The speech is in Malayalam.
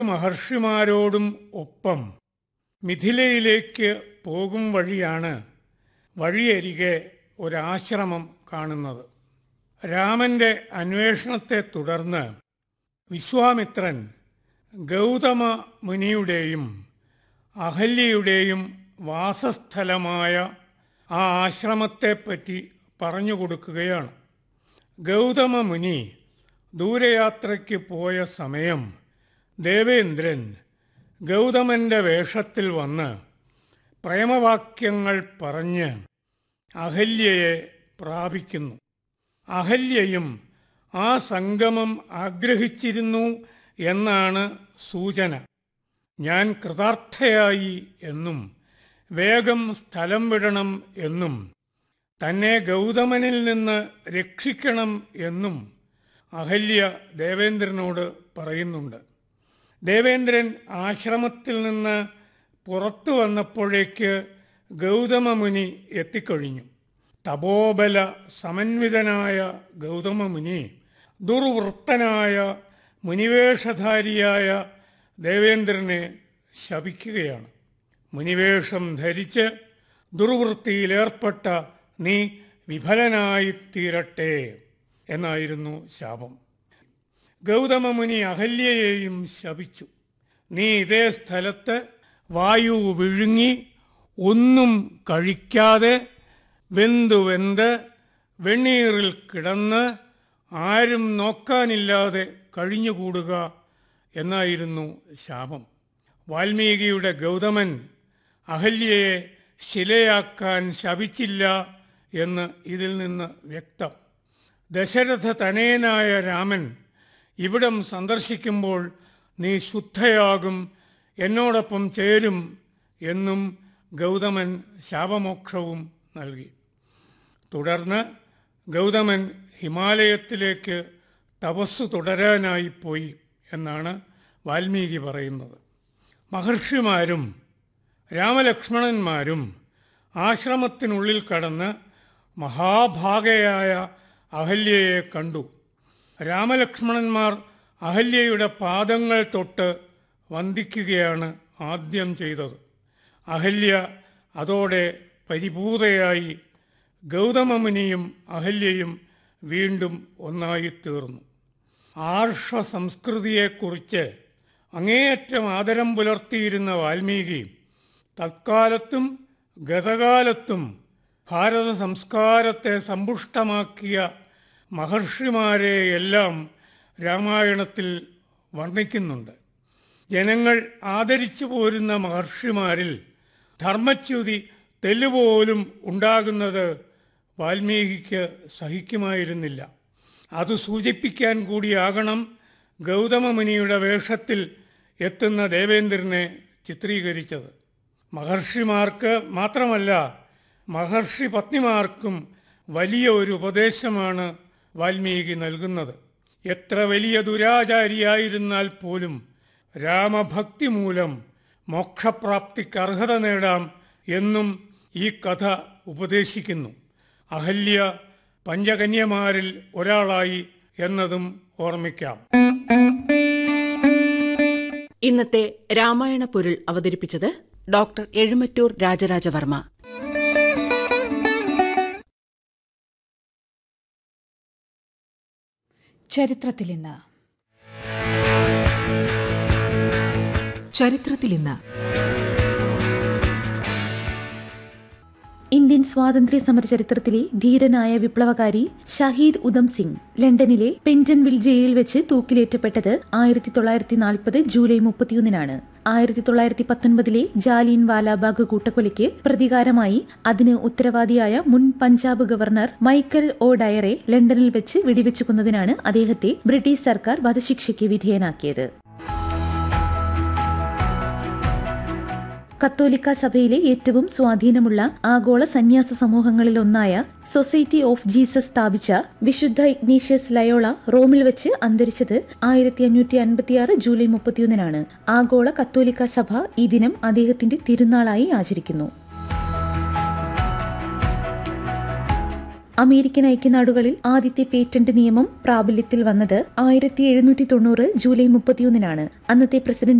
മഹർഷിമാരോടും ഒപ്പം മിഥിലയിലേക്ക് പോകും വഴിയാണ് വഴിയരികെ ഒരാശ്രമം കാണുന്നത് രാമന്റെ അന്വേഷണത്തെ തുടർന്ന് വിശ്വാമിത്രൻ ഗൗതമ മുനിയുടെയും അഹല്യയുടെയും വാസസ്ഥലമായ ആ ആശ്രമത്തെപ്പറ്റി പറഞ്ഞു കൊടുക്കുകയാണ് ഗൗതമ മുനി ദൂരയാത്രയ്ക്ക് പോയ സമയം ദേവേന്ദ്രൻ ഗൗതമന്റെ വേഷത്തിൽ വന്ന് പ്രേമവാക്യങ്ങൾ പറഞ്ഞ് അഹല്യയെ പ്രാപിക്കുന്നു അഹല്യയും ആ സംഗമം ആഗ്രഹിച്ചിരുന്നു എന്നാണ് സൂചന ഞാൻ കൃതാർത്ഥയായി എന്നും വേഗം സ്ഥലം വിടണം എന്നും തന്നെ ഗൗതമനിൽ നിന്ന് രക്ഷിക്കണം എന്നും അഹല്യ ദേവേന്ദ്രനോട് പറയുന്നുണ്ട് ദേവേന്ദ്രൻ ആശ്രമത്തിൽ നിന്ന് പുറത്തു വന്നപ്പോഴേക്ക് ഗൗതമമുനി എത്തിക്കഴിഞ്ഞു തപോബല സമന്വിതനായ ഗൗതമമുനി ദുർവൃത്തനായ മുനിവേഷധാരിയായ ദേവേന്ദ്രനെ ശപിക്കുകയാണ് മുനിവേഷം ധരിച്ച് ദുർവൃത്തിയിലേർപ്പെട്ട നീ വിഫലനായിത്തീരട്ടെ എന്നായിരുന്നു ശാപം ഗൗതമമുനി അഹല്യയെയും ശപിച്ചു നീ ഇതേ സ്ഥലത്ത് വായു വിഴുങ്ങി ഒന്നും കഴിക്കാതെ വെന്തു വെന്ത് വെണ്ണീറിൽ കിടന്ന് ആരും നോക്കാനില്ലാതെ കഴിഞ്ഞുകൂടുക എന്നായിരുന്നു ശാപം വാൽമീകിയുടെ ഗൗതമൻ അഹല്യയെ ശിലയാക്കാൻ ശപിച്ചില്ല എന്ന് ഇതിൽ നിന്ന് വ്യക്തം ദശരഥ തനയനായ രാമൻ ഇവിടം സന്ദർശിക്കുമ്പോൾ നീ ശുദ്ധയാകും എന്നോടൊപ്പം ചേരും എന്നും ഗൗതമൻ ശാപമോക്ഷവും നൽകി തുടർന്ന് ഗൗതമൻ ഹിമാലയത്തിലേക്ക് തപസ്സു തുടരാനായി പോയി എന്നാണ് വാൽമീകി പറയുന്നത് മഹർഷിമാരും രാമലക്ഷ്മണന്മാരും ആശ്രമത്തിനുള്ളിൽ കടന്ന് മഹാഭാഗയായ അഹല്യയെ കണ്ടു രാമലക്ഷ്മണന്മാർ അഹല്യയുടെ പാദങ്ങൾ തൊട്ട് വന്ദിക്കുകയാണ് ആദ്യം ചെയ്തത് അഹല്യ അതോടെ പരിപൂതയായി ഗൗതമമുനിയും അഹല്യയും വീണ്ടും ഒന്നായിത്തീർന്നു ആർഷ സംസ്കൃതിയെക്കുറിച്ച് അങ്ങേയറ്റം ആദരം പുലർത്തിയിരുന്ന വാൽമീകി തൽക്കാലത്തും ഗതകാലത്തും ഭാരത സംസ്കാരത്തെ സമ്പുഷ്ടമാക്കിയ മഹർഷിമാരെയെല്ലാം രാമായണത്തിൽ വർണ്ണിക്കുന്നുണ്ട് ജനങ്ങൾ ആദരിച്ചു പോരുന്ന മഹർഷിമാരിൽ ധർമ്മച്യുതി തെല്ലുപോലും ഉണ്ടാകുന്നത് വാൽമീകിക്ക് സഹിക്കുമായിരുന്നില്ല അത് സൂചിപ്പിക്കാൻ കൂടിയാകണം ഗൗതമമുനിയുടെ വേഷത്തിൽ എത്തുന്ന ദേവേന്ദ്രനെ ചിത്രീകരിച്ചത് മഹർഷിമാർക്ക് മാത്രമല്ല മഹർഷി പത്നിമാർക്കും വലിയ ഒരു ഉപദേശമാണ് വാൽമീകി നൽകുന്നത് എത്ര വലിയ ദുരാചാരിയായിരുന്നാൽ പോലും രാമഭക്തി മൂലം മോക്ഷപ്രാപ്തിക്ക് അർഹത നേടാം എന്നും ഈ കഥ ഉപദേശിക്കുന്നു അഹല്യ പഞ്ചകന്യമാരിൽ ഒരാളായി എന്നതും ഓർമ്മിക്കാം ഇന്നത്തെ രാമായണ പൊരുൾ അവതരിപ്പിച്ചത് ഡോക്ടർ എഴുമറ്റൂർ രാജരാജവർമ്മ ചരിത്രത്തിൽ ഇന്ന് ചരിത്രത്തിൽ ഇന്ന് ഇന്ത്യൻ സ്വാതന്ത്ര്യ സമര ചരിത്രത്തിലെ ധീരനായ വിപ്ലവകാരി ഷഹീദ് ഉധം സിംഗ് ലണ്ടനിലെ പെൻറ്റൻവിൽ ജയിലിൽ വെച്ച് തൂക്കിലേറ്റപ്പെട്ടത് ആയിരത്തി തൊള്ളായിരത്തി നാൽപ്പത് ജൂലൈ മുപ്പത്തിയൊന്നിനാണ് ആയിരത്തി തൊള്ളായിരത്തി പത്തൊൻപതിലെ ജാലിയൻ വാലാബാഗ് കൂട്ടക്കൊലയ്ക്ക് പ്രതികാരമായി അതിന് ഉത്തരവാദിയായ മുൻ Punjab governor Michael O'Dwyer ലണ്ടനിൽ വെച്ച് വെടിവെച്ചു കൊന്നതിനാണ് അദ്ദേഹത്തെ ബ്രിട്ടീഷ് സർക്കാർ വധശിക്ഷയ്ക്ക് വിധേയനാക്കിയത് കത്തോലിക്ക സഭയിലെ ഏറ്റവും സ്വാധീനമുള്ള ആഗോള സന്യാസ സമൂഹങ്ങളിൽ ഒന്നായ സൊസൈറ്റി ഓഫ് ജീസസ് സ്ഥാപിച്ച വിശുദ്ധ ഇഗ്നീഷ്യസ് ലയോള റോമിൽ വെച്ച് അന്തരിച്ചത് ആയിരത്തി അഞ്ഞൂറ്റി അൻപത്തിയാറ് ജൂലൈ മുപ്പത്തിയൊന്നിനാണ് ആഗോള കത്തോലിക്ക സഭ ഈ ദിനം അദ്ദേഹത്തിന്റെ തിരുനാളായി ആചരിക്കുന്നു അമേരിക്കൻ ഐക്യനാടുകളിൽ ആദ്യത്തെ പേറ്റന്റ് നിയമം പ്രാബല്യത്തിൽ വന്നത് ആയിരത്തി എഴുന്നൂറ്റി തൊണ്ണൂറ് ജൂലൈ മുപ്പത്തിയൊന്നിനാണ് അന്നത്തെ പ്രസിഡന്റ്